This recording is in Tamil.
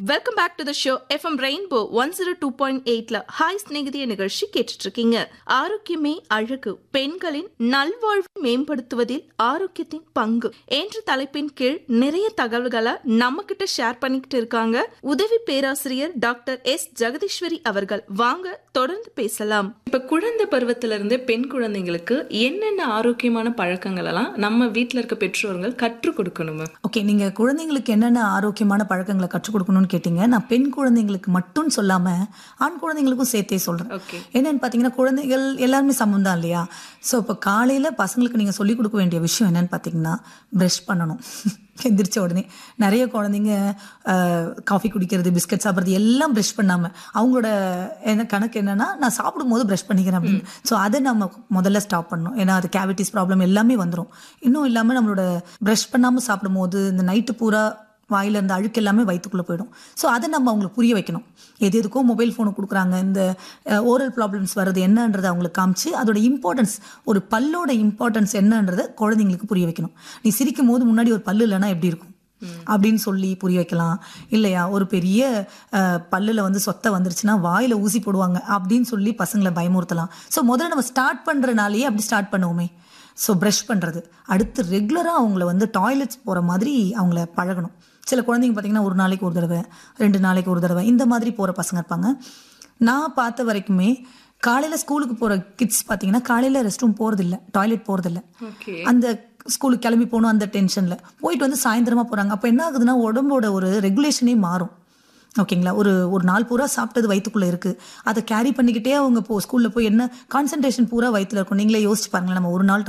welcome back to the show FM rainbow one zero two point எயிட்ல ஹாய் ஸ்நேகிதிய நிகழ்ச்சி கேட்டுட்டு இருக்கீங்க ஆரோக்கியமே அழகு பெண்களின் நல்வாழ்வை மேம்படுத்துவதில் ஆரோக்கியத்தின் பங்கு என்ற தலைப்பின் கீழ் நிறைய தகவல்களை நம்ம கிட்ட ஷேர் பண்ணிக்கிட்டு இருக்காங்க உதவி பேராசிரியர் டாக்டர் எஸ் ஜெகதீஸ்வரி அவர்கள் வாங்க தொடர்ந்து பேசலாம் இப்ப குழந்தை பருவத்தில இருந்து பெண் குழந்தைங்களுக்கு என்னென்ன ஆரோக்கியமான பழக்கங்கள் எல்லாம் நம்ம வீட்ல இருக்க பெற்றோர்கள் கற்றுக் கொடுக்கணும் ஓகே நீங்க குழந்தைங்களுக்கு என்னென்ன ஆரோக்கியமான பழக்கங்களை கற்றுக் கொடுக்கணும்னு கேட்டீங்க நான் பெண் குழந்தைங்களுக்கு மட்டும் சொல்லாம ஆண் குழந்தைங்களுக்கும் சேர்த்தே சொல்றேன் ஓகே என்னன்னு பாத்தீங்கன்னா குழந்தைகள் எல்லாருமே சமம் தான் இல்லையா ஸோ இப்போ காலையில பசங்களுக்கு நீங்க சொல்லிக் கொடுக்க வேண்டிய விஷயம் என்னன்னு பாத்தீங்கன்னா ப்ரஷ் பண்ணணும் எந்திரிச்ச உடனே நிறைய குழந்தைங்க காஃபி குடிக்கிறது பிஸ்கட் சாப்பிட்றது எல்லாம் ப்ரஷ் பண்ணாம அவங்களோட என்ன கணக்கு என்னன்னா நான் சாப்பிடும் போது ப்ரஷ் பண்ணிக்கிறேன் அப்படின்னு ஸோ அதை நம்ம முதல்ல ஸ்டாப் பண்ணணும் ஏன்னா அது கேவிட்டிஸ் ப்ராப்ளம் எல்லாமே வந்துடும் இன்னும் இல்லாமல் நம்மளோட ப்ரஷ் பண்ணாமல் சாப்பிடும் போது இந்த நைட்டு பூரா வாயில இருந்த அழுக்கு எல்லாமே வயிற்றுக்குள்ளே போயிடும் ஸோ அதை நம்ம அவங்களுக்கு புரிய வைக்கணும் எது எதுக்கோ மொபைல் ஃபோனு கொடுக்குறாங்க இந்த ஓரல் ப்ராப்ளம்ஸ் வர்றது என்னன்றதை அவங்களுக்கு காமிச்சு அதோட இம்பார்ட்டன்ஸ் ஒரு பல்லோட இம்பார்ட்டன்ஸ் என்னன்றதை குழந்தைங்களுக்கு புரிய வைக்கணும் நீ சிரிக்கும் போது முன்னாடி ஒரு பல்லு இல்லைன்னா எப்படி இருக்கும் அப்படின்னு சொல்லி புரிய வைக்கலாம் இல்லையா ஒரு பெரிய அஹ், பல்லுல வந்து சொத்தை வந்துருச்சுன்னா வாயில ஊசி போடுவாங்க அப்படின்னு சொல்லி பசங்களை பயமுறுத்தலாம் ஸோ முதல்ல நம்ம ஸ்டார்ட் பண்றனாலேயே அப்படி ஸ்டார்ட் பண்ணுவோமே ஸோ ப்ரஷ் பண்ணுறது அடுத்து ரெகுலராக அவங்கள வந்து டாய்லெட்ஸ் போகிற மாதிரி அவங்கள பழகணும் சில குழந்தைங்க பார்த்தீங்கன்னா ஒரு நாளைக்கு ஒரு தடவை ரெண்டு நாளைக்கு ஒரு தடவை இந்த மாதிரி போகிற பசங்க இருப்பாங்க நான் பார்த்த வரைக்குமே காலையில் ஸ்கூலுக்கு போகிற கிட்ஸ் பார்த்தீங்கன்னா காலையில் ரெஸ்ட் ரூம் போகிறதில்ல டாய்லெட் போகிறதில்ல ஓகே அந்த ஸ்கூலுக்கு கிளம்பி போகணும் அந்த டென்ஷனில் போயிட்டு வந்து சாயந்தரமா போகிறாங்க அப்போ என்ன ஆகுதுன்னா உடம்போட ஒரு ரெகுலேஷனே மாறும் ஓகேங்களா ஒரு ஒரு நாள் பூரா சாப்பிட்டது வயிற்றுக்குள்ளே இருக்குது அதை கேரி பண்ணிக்கிட்டே அவங்க போ ஸ்கூலில் போய் என்ன கான்சன்ட்ரேஷன் பூரா வயிற்றுல இருக்கும் நீங்களே யோசிச்சு பாருங்களேன் நம்ம ஒரு நாள்